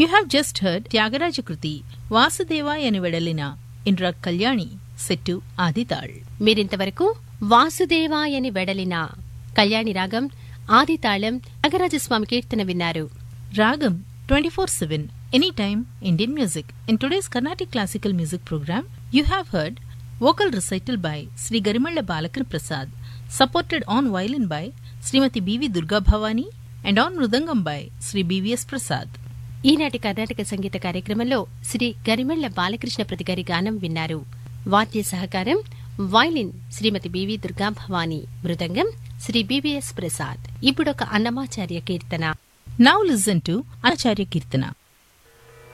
You have just heard Tyagaraja Kruti, Vasudeva అని వెడలిన ఇంద్ర కళ్యాణి సెట్టు ఆదితాళ్ మీరింతవరకు వాసుదేవాయని వెడలిన కళ్యాణి రాగం ఆదితాళం నాగరాజస్వామి కీర్తన విన్నారు Ragam 24-7, anytime Indian music. In today's Carnatic Classical Music program, you have heard vocal recital by Sri Garimalla Balakar Prasad, supported on violin by Srimati B.V. Durga Bhavani and on mridangam by Sri B.V.S. Prasad. ఈనాటి కర్ణాటక సంగీత కార్యక్రమంలో శ్రీ గరిమెళ్ల బాలకృష్ణ ప్రతి గారి గానం విన్నారు వాద్య సహకారం violin Shrimati B V Durga Bhavani మృదంగం Shri B V S Prasad ఇప్పుడొక అన్నమాచార్య కీర్తన Now listen to Acharya Kirtana.